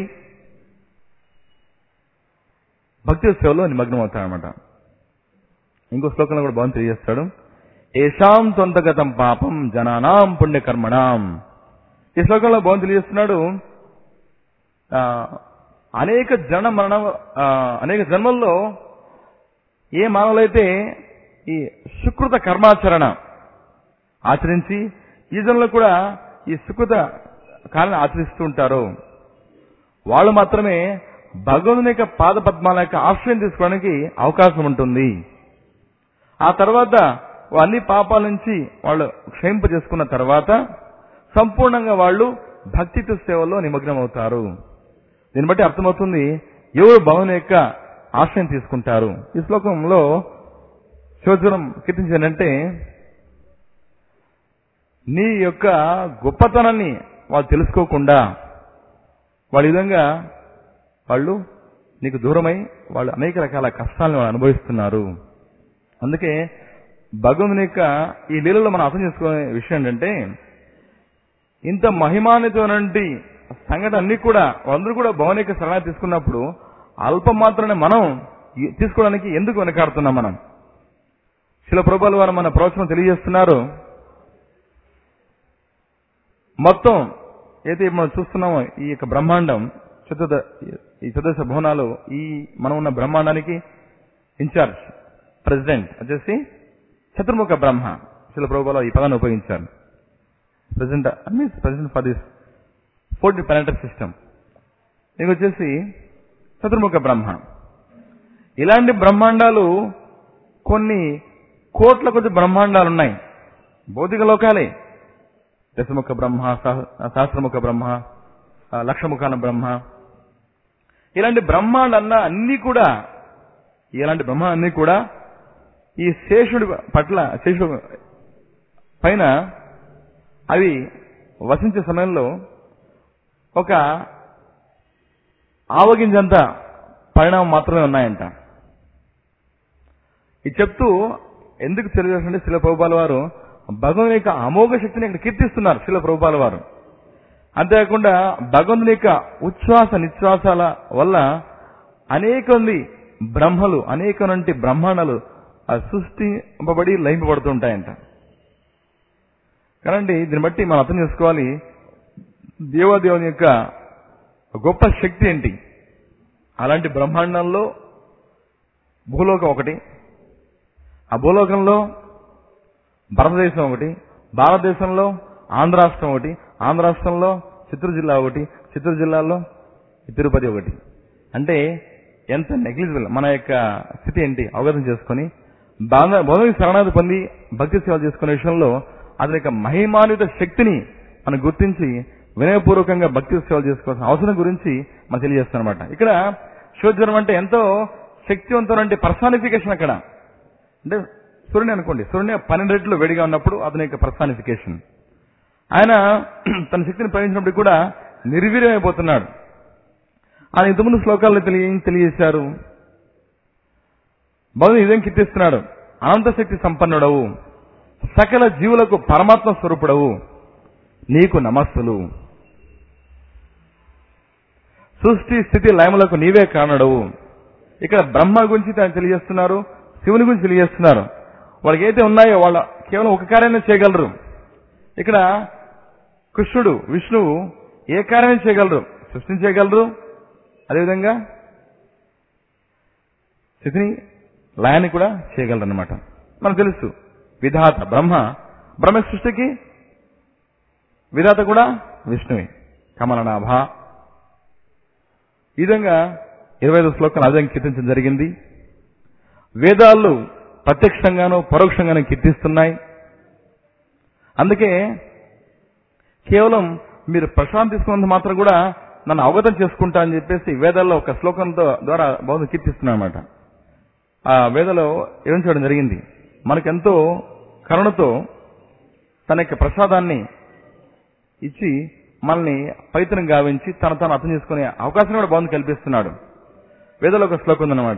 భక్తి సేవలో నిమగ్నం అవుతాడనమాట ఇంకో శ్లోకంలో కూడా భగవంతుడు తెలియజేస్తాడు ఏషాం తొంతగతం పాపం జనానాం పుణ్యకర్మణాం ఈ శ్లోకంలో భగవంతుడు తెలియజేస్తున్నాడు ఆ, అనేక జన మరణ ఆ, అనేక జన్మల్లో ఏ మానవులైతే ఈ సుకృత కర్మాచరణ ఆచరించి ఈ జన్మలో కూడా ఈ సుకృత కాలను ఆచరిస్తూ ఉంటారో వాళ్ళు మాత్రమే భగవంతుని యొక్క పాద పద్మాల యొక్క ఆశ్రయం తీసుకోవడానికి అవకాశం ఉంటుంది ఆ తర్వాత అన్ని పాపాల నుంచి వాళ్ళు క్షయింప చేసుకున్న తర్వాత సంపూర్ణంగా వాళ్ళు భక్తితో సేవలో నిమగ్నం అవుతారు దీన్ని బట్టి అర్థమవుతుంది ఎవరు భగవాన్ యొక్క ఆశ్రయం తీసుకుంటారు ఈ శ్లోకంలో శివజ్వరం కీర్తించానంటే నీ యొక్క గొప్పతనాన్ని వాళ్ళు తెలుసుకోకుండా వాళ్ళ విధంగా వాళ్ళు నీకు దూరమై వాళ్ళు అనేక రకాల కష్టాలను వాళ్ళు అనుభవిస్తున్నారు అందుకే భగవంతుని యొక్క ఈ లీలలో మనం అర్థం చేసుకునే విషయం ఏంటంటే ఇంత మహిమాన్వితమైనటువంటి సంఘటన అన్ని కూడా అందరూ కూడా భవన్ యొక్క సలహా తీసుకున్నప్పుడు అల్పం మాత్రమే మనం ఈ- తీసుకోవడానికి ఎందుకు వెనకాడుతున్నాం మనం శిల ప్రభుల వారు మన ప్రవచనం తెలియజేస్తున్నారు మొత్తం అయితే మనం చూస్తున్నామో ఈ యొక్క బ్రహ్మాండం చతుర్ద ఈ చతుర్దశ భవనాలు ఈ మనం ఉన్న బ్రహ్మాండానికి ఇన్ఛార్జ్ ప్రెసిడెంట్ వచ్చేసి చతుర్ముఖ బ్రహ్మ శిల ప్రభుల ఈ పదాన్ని ఉపయోగించారు president means president for this fourth planetary system ఇది వచ్చేసి చతుర్ముఖ బ్రహ్మ ఇలాంటి బ్రహ్మాండాలు కొన్ని కోట్ల కొద్ది బ్రహ్మాండాలు ఉన్నాయి భౌతిక లోకాలే దశముఖ బ్రహ్మ సహ- సహస్రముఖ బ్రహ్మ ఆ, లక్షముఖాన బ్రహ్మ ఇలాంటి బ్రహ్మాండాలన్నా అన్ని కూడా ఇలాంటి బ్రహ్మ అన్ని కూడా ఈ శేషుడి పట్ల శేషుడు పైన అవి వసించే సమయంలో ఒక ఆవగింజంత పరిణామం మాత్రమే ఉన్నాయంట ఇది చెప్తూ ఎందుకు తెలియజేస్తుంటే శిల ప్రభుపాల వారు భగవంతుని యొక్క అమోఘ శక్తిని ఇక్కడ కీర్తిస్తున్నారు శిల ప్రభుపాల వారు అంతేకాకుండా భగవంతుని యొక్క ఉచ్ఛ్వాస నిశ్వాసాల వల్ల అనేక మంది బ్రహ్మలు అనేక నుండి బ్రహ్మాండాలు ఆ సృష్టింపబడి లయింపబడుతుంటాయంట కానండి దీన్ని బట్టి మనం అర్థం చేసుకోవాలి దేవాదేవుని యొక్క గొప్ప శక్తి ఏంటి అలాంటి బ్రహ్మాండంలో భూలోకం ఒకటి ఆ భూలోకంలో భారతదేశం ఒకటి భారతదేశంలో ఆంధ్ర రాష్ట్రం ఒకటి ఆంధ్ర రాష్ట్రంలో చిత్తూరు జిల్లా ఒకటి చిత్తూరు జిల్లాలో తిరుపతి ఒకటి అంటే ఎంత నెగ్లిజిబుల్ మన యొక్క స్థితి ఏంటి అవగాహన చేసుకొని బోధనకి శరణాది పొంది భక్తి సేవ చేసుకునే విషయంలో అతని యొక్క మహిమాన్విత శక్తిని మనం గుర్తించి వినయపూర్వకంగా భక్తి సేవలు చేసుకోవాల్సిన అవసరం గురించి మనం తెలియజేస్తాం అనమాట ఇక్కడ శివజ్వరం అంటే ఎంతో శక్తివంతమైన పర్సానిఫికేషన్ అక్కడ అంటే సూర్యుని అనుకోండి సూర్యుని పన్నెండు రెట్లు వేడిగా ఉన్నప్పుడు అతని యొక్క పర్సానిఫికేషన్ ఆయన తన శక్తిని ప్రయోగించినప్పుడు కూడా నిర్వీర్యమైపోతున్నాడు ఆయన ఇంతకుముందు శ్లోకాల్లో తెలియ ఏం తెలియజేశారు భగవంతుడు ఇదేం కీర్తిస్తున్నాడు అనంత శక్తి సంపన్నుడవు సకల జీవులకు పరమాత్మ స్వరూపుడవు నీకు నమస్సులు సృష్టి స్థితి లయములకు నీవే కారణడవు ఇక్కడ బ్రహ్మ గురించి ఆయన తెలియజేస్తున్నారు శివుని గురించి తెలియజేస్తున్నారు వాళ్ళకి ఏదైతే ఉన్నాయో వాళ్ళ కేవలం ఒక కార్యాన్ని చేయగలరు ఇక్కడ కృష్ణుడు విష్ణువు ఏ కార్యాన్ని చేయగలరు సృష్టించగలరు అదేవిధంగా స్థితిని లయాన్ని కూడా చేయగలరు అనమాట మనకు తెలుసు విధాత బ్రహ్మ బ్రహ్మ సృష్టికి విధాత కూడా విష్ణువే కమలనాభ ఈ విధంగా ఇరవై ఐదు శ్లోకాలు అదే కీర్తించడం జరిగింది వేదాలు ప్రత్యక్షంగానూ పరోక్షంగానూ కీర్తిస్తున్నాయి అందుకే కేవలం మీరు ప్రశాంతి తీసుకున్నంత మాత్రం కూడా నన్ను అవగతం చేసుకుంటా అని చెప్పేసి వేదాల్లో ఒక శ్లోకంతో ద్వారా బౌద్ధ కీర్తిస్తున్నారన్నమాట ఆ వేదలో ఏం చేయడం జరిగింది మనకెంతో కరుణతో తన యొక్క ప్రసాదాన్ని ఇచ్చి మనల్ని పవిత్రం గావించి తన తాను అర్థం చేసుకునే అవకాశం కూడా బాగుంది కల్పిస్తున్నాడు వేదలో ఒక శ్లోకం ఉందన్నమాట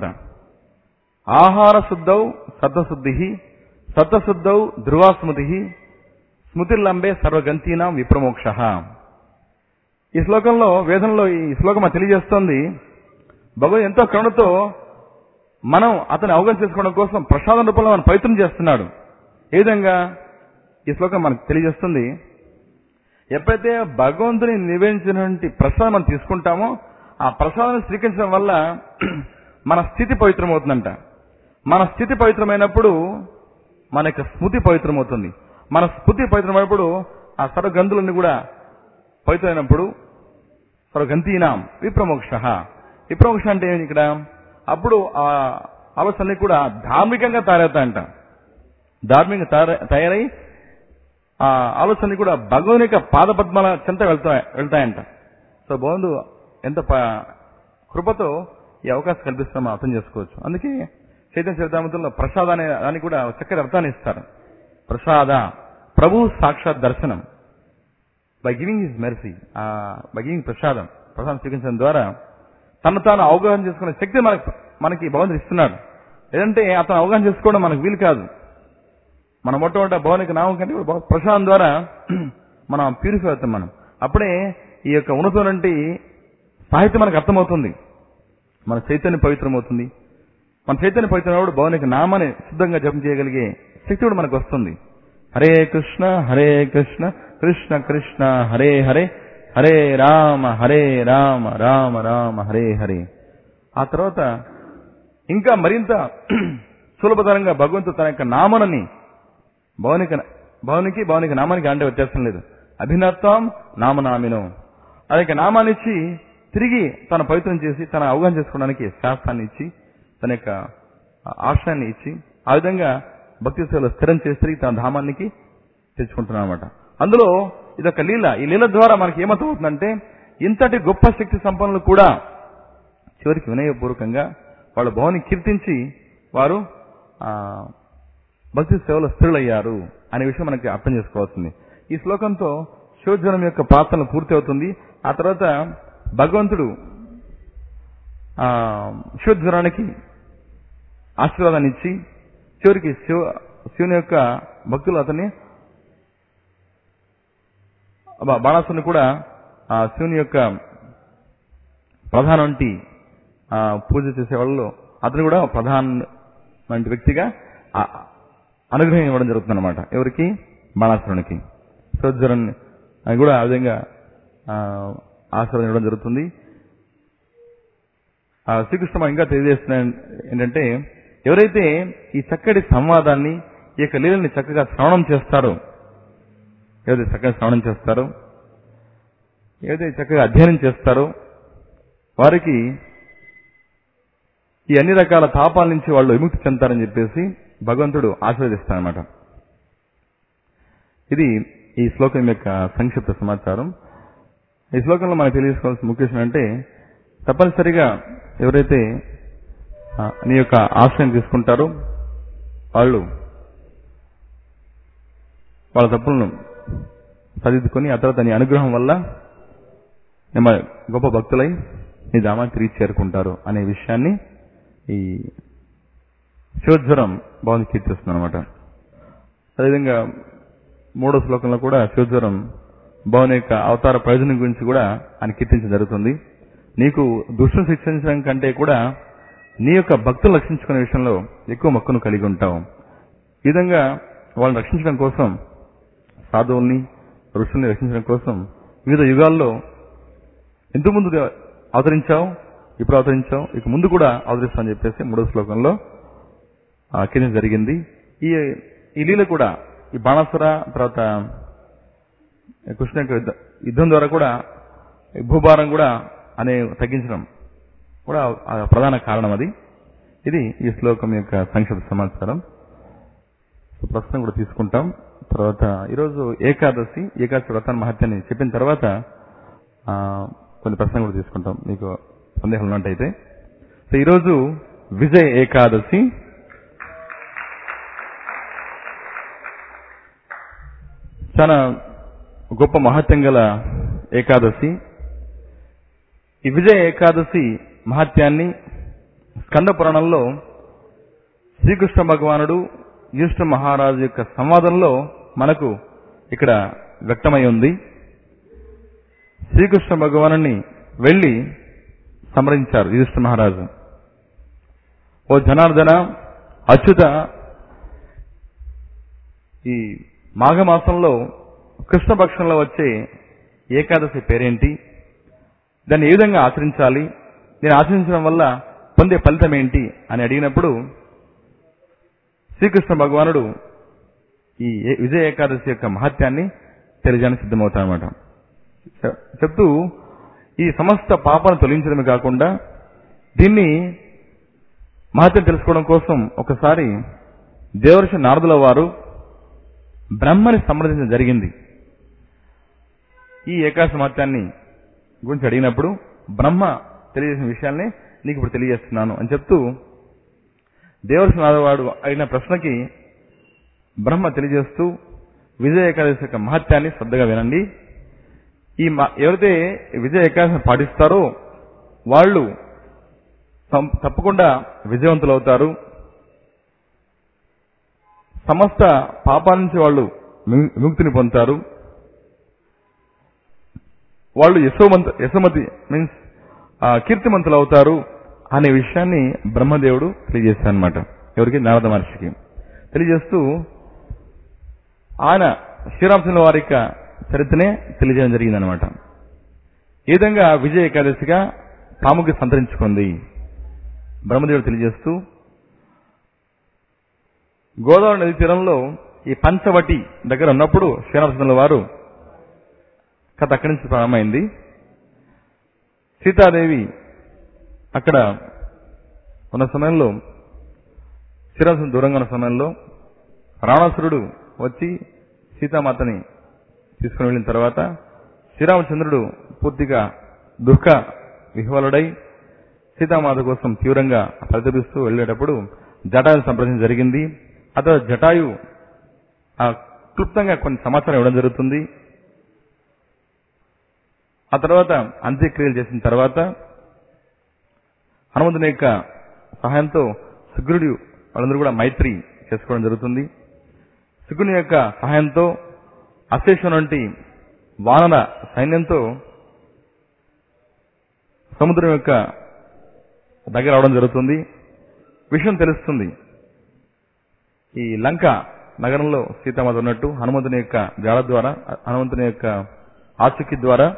ఆహార శుద్ధౌ సత్వశుద్ధి సత్వశుద్ధౌ ధ్రువాస్మృతి స్మృతిర్లంబే సర్వగంతీనాం విప్రమోక్ష ఈ శ్లోకంలో వేదంలో ఈ శ్లోకం మనకు తెలియజేస్తోంది భగవంతుడు ఎంతో కరుణతో మనం అతని అవగాహన చేసుకోవడం కోసం ప్రసాదం రూపంలో మనం పవిత్రం చేస్తున్నాడు ఏ విధంగా ఈ శ్లోకం మనకు తెలియజేస్తుంది ఎప్పుడైతే భగవంతుని నివేదించినటువంటి ప్రసాదం మనం తీసుకుంటామో ఆ ప్రసాదాన్ని స్వీకరించడం వల్ల మన స్థితి పవిత్రమవుతుందంట మన స్థితి పవిత్రమైనప్పుడు మన యొక్క స్మృతి పవిత్రమవుతుంది మన స్మృతి పవిత్రమైనప్పుడు ఆ సర్వగంధులన్నీ కూడా పవిత్రమైనప్పుడు సర్వగంతీనాం విప్రమోక్ష విప్రమోక్ష అంటే ఏంటి ఇక్కడ అప్పుడు ఆ ఆలోచనలు కూడా ధార్మికంగా తయారవుతాయంట ధార్మికంగా తయారై- తయారై ఆ ఆలోచనలు కూడా భగవాన్ యొక్క పాదపద్మాల చెంత వెళ్తాయి వెళ్తాయంట సో బాగుండు ఎంత ప- కృపతో ఈ అవకాశం కల్పిస్తామో అర్థం చేసుకోవచ్చు అందుకే చైతన్య చరితామృతంలో ప్రసాద అనే దానికి కూడా ఒక చక్కటి అర్థాన్ని ఇస్తారు ప్రసాద ప్రభు సాక్షాత్ దర్శనం by giving his mercy by giving prasadam ప్రసాదం స్వీకరించడం ద్వారా తను తాను అవగాహన చేసుకునే శక్తి మనకి మనకి భగవంతుడు ఇస్తున్నాడు లేదంటే అతను అవగాహన చేసుకోవడం మనకు వీలు కాదు మన మొట్టమొదటి భవనికి నామం కంటే కూడా భగవత్ ప్రసాదం ద్వారా మనం ప్యూరిఫై అవుతాం మనం అప్పుడే ఈ యొక్క ఉన్నతమైనటువంటి సాహిత్యం మనకు అర్థమవుతుంది మన చైతన్యం పవిత్రమవుతుంది మన చైతన్య పవిత్రమైనప్పుడు భవనికి నామాన్ని శుద్ధంగా జపం చేయగలిగే శక్తి కూడా మనకు వస్తుంది హరే కృష్ణ హరే కృష్ణ కృష్ణ కృష్ణ హరే హరే హరే రామ హరే రామ రామ రామ హరే హరే ఆ తర్వాత ఇంకా మరింత సులభతరంగా భగవంతుడు తన యొక్క నామనని భవనికి భవనికి భవనికి నామానికి అంటే వ్యత్యాసం లేదు అభినత్వం నామనామినం ఆ యొక్క నామాన్ని ఇచ్చి తిరిగి తన పవిత్రం చేసి తన అవగాహన చేసుకోవడానికి శాస్త్రాన్ని ఇచ్చి తన యొక్క ఆశ్రయాన్ని ఇచ్చి ఆ విధంగా భక్తి సేవలో స్థిరం చేసి తిరిగి తన ధామానికి తెచ్చుకుంటున్నాం అనమాట అందులో ఇదొక లీల ఈ లీల ద్వారా మనకి ఏమర్థమవుతుందంటే ఇంతటి గొప్ప శక్తి సంపన్నులు కూడా చివరికి వినయపూర్వకంగా వాళ్ళ భవని కీర్తించి వారు ఆ, భక్తి సేవలో స్థిరులయ్యారు అనే విషయం మనకి అర్థం చేసుకోవాల్సింది ఈ శ్లోకంతో శివజ్వరం యొక్క పాత్రను పూర్తి అవుతుంది ఆ తర్వాత భగవంతుడు ఆ శివజ్వరానికి ఆశీర్వాదాన్ని ఇచ్చి చివరికి శివ శివుని యొక్క భక్తులు అతన్ని బా- బాణాసుని కూడా ఆ శివుని యొక్క ప్రధాన వంటి ఆ, పూజ చేసే వాళ్ళు అతను కూడా ప్రధాన వంటి వ్యక్తిగా ఆ, అనుగ్రహం ఇవ్వడం జరుగుతుంది అనమాట ఎవరికి బాణాసురునికి సోజ్వరన్ అని కూడా ఆ విధంగా ఆ, ఆశీర్వాదం ఇవ్వడం జరుగుతుంది ఆ, శ్రీకృష్ణ మనకి ఇంకా తెలియజేస్తున్న ఏంటంటే ఎవరైతే ఈ చక్కటి సంవాదాన్ని ఈ యొక్క లీలని చక్కగా శ్రవణం చేస్తారో ఏదైతే చక్కగా శ్రవణం చేస్తారో ఏదైతే చక్కగా అధ్యయనం చేస్తారో వారికి ఈ అన్ని రకాల తాపాల నుంచి వాళ్ళు విముక్తి చెందుతారని చెప్పేసి భగవంతుడు ఆశీర్వదిస్తారనమాట ఇది ఈ శ్లోకం యొక్క సంక్షిప్త సమాచారం ఈ శ్లోకంలో మనకు తెలియజేసుకోవాల్సిన ముఖ్య విషయం అంటే తప్పనిసరిగా ఎవరైతే ఆ, నీ యొక్క ఆశ్రయం తీసుకుంటారో వాళ్ళు వాళ్ళ తప్పులను సరిదిద్దుకొని ఆ తర్వాత నీ అనుగ్రహం వల్ల నిమ్మ గొప్ప భక్తులై నీ ధామాన్ని తిరిగి చేరుకుంటారు అనే విషయాన్ని ఈ శివజ్వరం బాగుంది కీర్తిస్తుంది అనమాట అదేవిధంగా మూడో శ్లోకంలో కూడా శివజ్వరం భవన్ యొక్క అవతార ప్రయోజనం గురించి కూడా ఆయన కీర్తించడం జరుగుతుంది నీకు దుష్టును శిక్షించడం కంటే కూడా నీ యొక్క భక్తులు రక్షించుకునే విషయంలో ఎక్కువ మక్కును కలిగి ఉంటావు ఈ విధంగా వాళ్ళని రక్షించడం కోసం సాధువుల్ని ఋషుల్ని రక్షించడం కోసం వివిధ యుగాల్లో ఎంతో ముందు అవతరించావు ఇప్పుడు అవతరించావు ఇక ముందు కూడా అవతరిస్తామని చెప్పేసి మూడో శ్లోకంలో ఆ, కీర్తన జరిగింది ఈ ఈ లీల కూడా ఈ బాణాసుర తర్వాత కృష్ణ యొక్క యుద్ధ- యుద్ధం ద్వారా కూడా ఈ భూభారం కూడా అనే తగ్గించడం కూడా ఆ ప్రధాన కారణం అది ఇది ఈ శ్లోకం యొక్క సంక్షిప్త సమాచారం సో ప్రస్తుతం కూడా తీసుకుంటాం తర్వాత ఈరోజు ఏకాదశి ఏకాదశి వ్రతాన్ని మహత్యాన్ని చెప్పిన తర్వాత ఆ, కొన్ని ప్రశ్నలు కూడా తీసుకుంటాం మీకు సందేహాలు ఉన్నట్టయితే సో ఈరోజు విజయ్ ఏకాదశి చాలా గొప్ప మహత్యం గల ఏకాదశి ఈ విజయ ఏకాదశి మహత్యాన్ని స్కంద పురాణంలో శ్రీకృష్ణ భగవానుడు యుష్ణ మహారాజు యొక్క సంవాదంలో మనకు ఇక్కడ వ్యక్తమై ఉంది శ్రీకృష్ణ భగవాను వెళ్లి సంహరించారు యుధిష్ఠ మహారాజు ఓ జనార్దన అచ్యుత ఈ మాఘమాసంలో కృష్ణపక్షంలో వచ్చే ఏకాదశి పేరేంటి దాన్ని ఏ విధంగా ఆచరించాలి దీన్ని ఆచరించడం వల్ల పొందే ఫలితం ఏంటి అని అడిగినప్పుడు శ్రీకృష్ణ భగవానుడు ఈ ఏ- విజయ ఏకాదశి యొక్క మహత్యాన్ని తెలియజేయడానికి సిద్ధమవుతాడనమాట చె- చెప్తూ ఈ సమస్త పాపాలను తొలగించడమే కాకుండా దీన్ని మహత్యం తెలుసుకోవడం కోసం ఒకసారి దేవర్షి నారదుల వారు బ్రహ్మని సంప్రదించడం జరిగింది ఈ ఏకాదశి మహత్యాన్ని గురించి అడిగినప్పుడు బ్రహ్మ తెలియజేసిన విషయాల్ని నీకు ఇప్పుడు తెలియజేస్తున్నాను అని చెప్తూ దేవర్షి నారదవాడు అడిగిన ప్రశ్నకి బ్రహ్మ తెలియజేస్తూ విజయ ఏకాదశి యొక్క మహత్యాన్ని శ్రద్ధగా వినండి ఈ మ- ఎవరైతే విజయ ఏకాదశిని పాటిస్తారో వాళ్ళు తం- తప్పకుండా విజయవంతులు అవుతారు సమస్త పాపాల నుంచి వాళ్ళు వి- విముక్తిని పొందుతారు వాళ్ళు యశోమంత యశోమతి మీన్స్ కీర్తిమంతులు అవుతారు అనే విషయాన్ని బ్రహ్మదేవుడు తెలియజేశారు అనమాట ఎవరికి నారద మహర్షికి తెలియజేస్తూ ఆయన శ్రీరామచంద్ర వారి యొక్క చరిత్రనే తెలియజేయడం జరిగిందనమాట ఈ విధంగా విజయ ఏకాదశిగా ప్రాముఖ్యత సంతరించుకుంది బ్రహ్మదేవుడు తెలియజేస్తూ గోదావరి నది తీరంలో ఈ పంచవటి దగ్గర ఉన్నప్పుడు శ్రీరామచంద్రుల వారు కథ అక్కడి నుంచి ప్రారంభమైంది సీతాదేవి అక్కడ ఉన్న సమయంలో శ్రీరామచంద్ర దూరంగా ఉన్న సమయంలో రావణాసురుడు వచ్చి సీతామాతని తీసుకుని వెళ్ళిన తర్వాత శ్రీరామచంద్రుడు పూర్తిగా దుఃఖ విహ్వలుడై సీతామాత కోసం తీవ్రంగా పరితపిస్తూ వెళ్ళేటప్పుడు జటాయు సంప్రదించడం జరిగింది ఆ తర్వాత జటాయు ఆ క్లుప్తంగా కొన్ని సమాచారం ఇవ్వడం జరుగుతుంది ఆ తర్వాత అంత్యక్రియలు చేసిన తర్వాత హనుమంతుని యొక్క సహాయంతో సుగ్రుడు వాళ్ళందరూ కూడా మైత్రి చేసుకోవడం జరుగుతుంది శుకుని యొక్క సహాయంతో అశేషం వంటి వానర సైన్యంతో సముద్రం యొక్క దగ్గర అవడం జరుగుతుంది విషయం తెలుస్తుంది ఈ లంక నగరంలో సీతామాత ఉన్నట్టు హనుమంతుని యొక్క జాడ ద్వారా హనుమంతుని యొక్క ఆచూకీ ద్వారా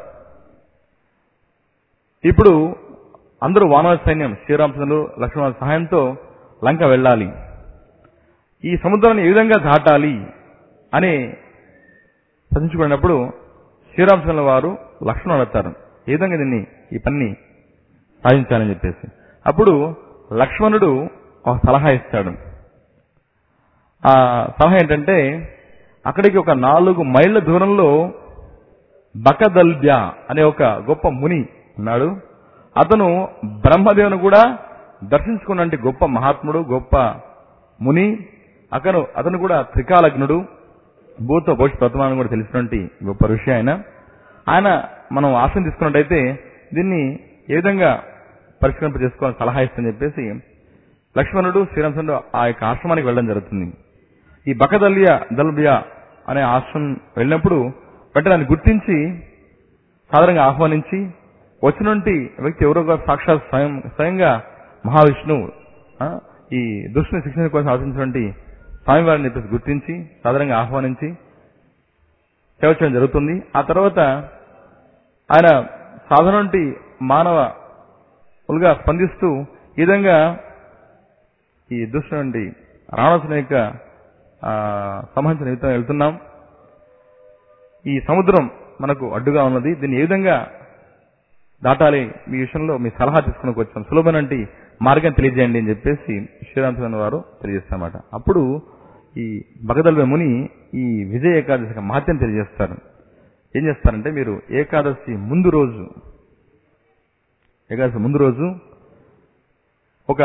ఇప్పుడు అందరూ వానర సైన్యం శ్రీరామచంద్రులు లక్ష్మణ సహాయంతో లంక వెళ్ళాలి ఈ సముద్రాన్ని ఏ విధంగా దాటాలి అని ప్రశ్నించుకున్నప్పుడు శ్రీరామచంద్రుల వారు లక్ష్మణుడు అడుగుతారు ఏ విధంగా దీన్ని ఈ పని సాధించాలని చెప్పేసి అప్పుడు లక్ష్మణుడు ఒక సలహా ఇస్తాడు ఆ సలహా ఏంటంటే అక్కడికి ఒక నాలుగు మైళ్ళ దూరంలో బకదల్బ్య అనే ఒక గొప్ప ముని ఉన్నాడు అతను బ్రహ్మదేవుని కూడా దర్శించుకున్నటువంటి గొప్ప మహాత్ముడు గొప్ప ముని అతను అతను కూడా త్రికాలజ్ఞుడు భూత భవిష్యత్ వర్తమానం కూడా తెలిసినటువంటి గొప్ప ఋషి ఆయన ఆయన మనం ఆశ్రయం తీసుకున్నట్టయితే దీన్ని ఏ విధంగా పరిష్కరింప చేసుకోవాలని సలహా ఇస్తుందని చెప్పేసి లక్ష్మణుడు శ్రీరామచంద్రుడు ఆ యొక్క ఆశ్రమానికి వెళ్ళడం జరుగుతుంది ఈ బకదల్య దల్బియా అనే ఆశ్రమం వెళ్ళినప్పుడు వెంటనే దాన్ని గుర్తించి సాధారణంగా ఆహ్వానించి వచ్చినటువంటి వ్యక్తి ఎవరో ఒకరు సాక్షాత్ స్వయం స్వయంగా మహావిష్ణువు ఆ, ఈ దుష్టుని శిక్షణ కోసం ఆలోచించినటువంటి స్వామివారిని చెప్పేసి గుర్తించి సాధారణంగా ఆహ్వానించి సేవ చేయడం జరుగుతుంది ఆ తర్వాత ఆయన సాధారణటి మానవులుగా స్పందిస్తూ ఈ విధంగా ఈ దుష్టు నుండి రావణాసుని యొక్క ఆ, సంహరించిన నిమిత్తం వెళ్తున్నాం ఈ సముద్రం మనకు అడ్డుగా ఉన్నది దీన్ని ఏ విధంగా దాటాలి మీ విషయంలో మీ సలహా తీసుకుని వచ్చాం సులభనంటి మార్గం తెలియజేయండి అని చెప్పేసి శ్రీరామచంద్ర వారు తెలియజేస్తారన్నమాట అప్పుడు ఈ భగదల్వ ముని ఈ విజయ ఏకాదశి యొక్క మహత్యం తెలియజేస్తారు ఏం చేస్తారంటే మీరు ఏకాదశి ముందు రోజు ఏకాదశి ముందు రోజు ఒక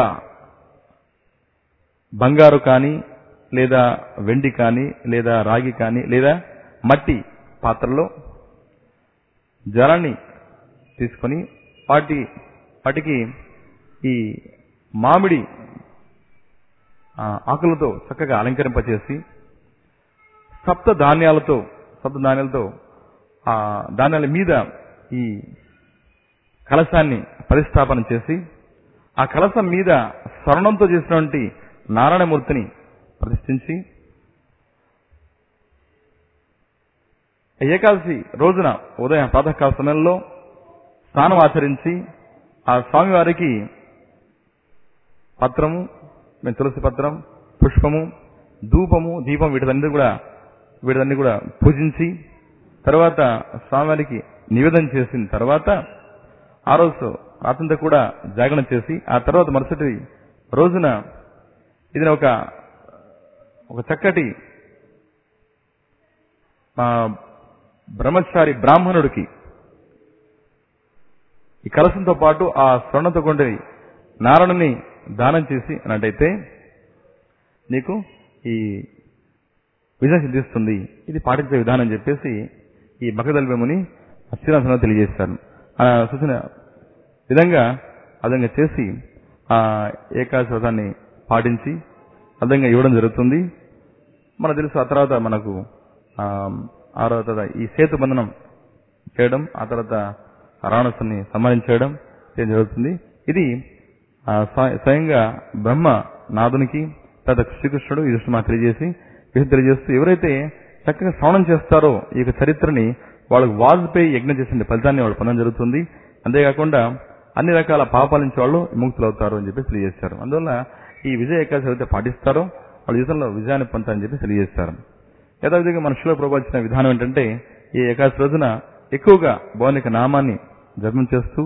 బంగారు కానీ లేదా వెండి కానీ లేదా రాగి కానీ లేదా మట్టి పాత్రలో జలాన్ని తీసుకొని వాటి వాటికి ఈ మామిడి ఆ, ఆకులతో చక్కగా అలంకరింపచేసి సప్త ధాన్యాలతో సప్త ధాన్యాలతో ఆ ధాన్యాల మీద ఈ కలశాన్ని పరిస్థాపన చేసి ఆ కలశం మీద స్వర్ణంతో చేసినటువంటి నారాయణమూర్తిని ప్రతిష్ఠించి ఏకాదశి రోజున ఉదయం ప్రాతకాల సమయంలో స్నానం ఆచరించి ఆ స్వామివారికి పత్రము మేము తులసి పత్రం పుష్పము ధూపము దీపం వీటిదన్నీ కూడా వీటిదన్నీ కూడా పూజించి తర్వాత స్వామివారికి నివేదన చేసిన తర్వాత ఆ రోజు రాత్రంతా కూడా జాగరణ చేసి ఆ తర్వాత మరుసటి రోజున ఇది ఒక ఒక చక్కటి ఆ, బ్రహ్మచారి బ్రాహ్మణుడికి ఈ కలశంతో పాటు ఆ స్వర్ణతో కొండి నారాయణుని దానం చేసి అన్నట్టయితే నీకు ఈ విజయం సిద్ధిస్తుంది ఇది పాటించే విధానం అని చెప్పేసి ఈ భగదల్వముని శ్రీరామచంద్ర తెలియజేశారు ఆ సూచన విధంగా ఆ విధంగా చేసి ఆ ఏకాదశి వ్రతాన్ని పాటించి ఆ విధంగా ఇవ్వడం జరుగుతుంది మనకు తెలుసు ఆ తర్వాత మనకు ఆ, ఆ తర్వాత ఈ సేతు బంధనం చేయడం ఆ తర్వాత రావణసుని సంహరించడం చేయడం జరుగుతుంది ఇది ఆ, స్వ- స్వయంగా బ్రహ్మ నాదునికి తర్వాత శ్రీకృష్ణుడు ఈ దృష్టి మాకు తెలియజేసి విషయం తెలియజేస్తూ ఎవరైతే చక్కగా శ్రవణం చేస్తారో ఈ యొక్క చరిత్రని వాళ్ళకు వాజ్పేయి యజ్ఞం చేసిన ఫలితాన్ని వాళ్ళు పొందడం జరుగుతుంది అంతేకాకుండా అన్ని రకాల పాపాల నుంచి వాళ్ళు విముక్తులు అవుతారు అని చెప్పి తెలియజేస్తారు అందువల్ల ఈ విజయ ఏకాదశి ఎవరైతే పాటిస్తారో వాళ్ళ జీవితంలో విజయాన్ని పొందుతారని చెప్పి తెలియజేస్తారు యథావిధిగా మనుషులో ప్రభావించిన విధానం ఏంటంటే ఈ ఏకాదశి రోజున ఎక్కువగా భగవాన్ యొక్క నామాన్ని జపం చేస్తూ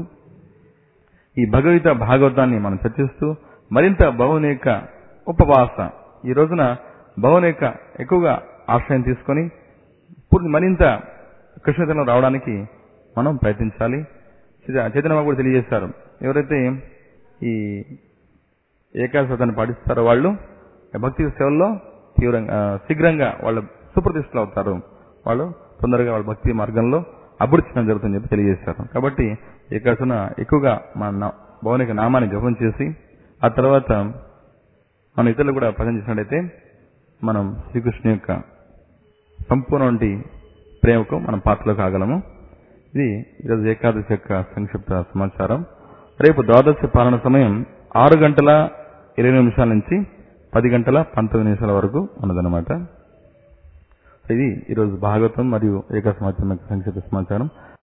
ఈ భగవత భాగవతాన్ని మనం చర్చిస్తూ మరింత భగవాన్ యొక్క ఉపవాస ఈ రోజున భగవాన్ యొక్క ఎక్కువగా ఆశ్రయం తీసుకొని పూర్తి మరింత కృష్ణతలో రావడానికి మనం ప్రయత్నించాలి చైత- చైతన్య బాబు కూడా తెలియజేశారు ఎవరైతే ఈ ఏకాదశి వ్రతాన్ని పాటిస్తారో వాళ్ళు భక్తి సేవల్లో తీవ్రంగా ఆ, శీఘ్రంగా వాళ్ళు సుప్రతిష్ఠులు అవుతారు వాళ్ళు తొందరగా వాళ్ళ భక్తి మార్గంలో అభివృద్ధి చెందడం జరుగుతుందని చెప్పి తెలియజేశారు కాబట్టి ఏకాదశిన ఎక్కువగా మన నా- భగవాన్ యొక్క నామాన్ని జపం చేసి ఆ తర్వాత మన ఇతరులు కూడా ప్రజెంట్ చేసినట్టయితే మనం శ్రీకృష్ణ యొక్క సంపూర్ణ ప్రేమకు మనం పాత్రలో కాగలము ఇది ఈరోజు ఏకాదశి యొక్క సంక్షిప్త సమాచారం రేపు ద్వాదశి పాలన సమయం ఆరు గంటల ఇరవై నిమిషాల నుంచి పది గంటల పంతొమ్మిది నిమిషాల వరకు ఉన్నదన్నమాట ఇది ఈరోజు భాగవతం మరియు ఏకాదశి మాత్రం యొక్క సంక్షిప్త సమాచారం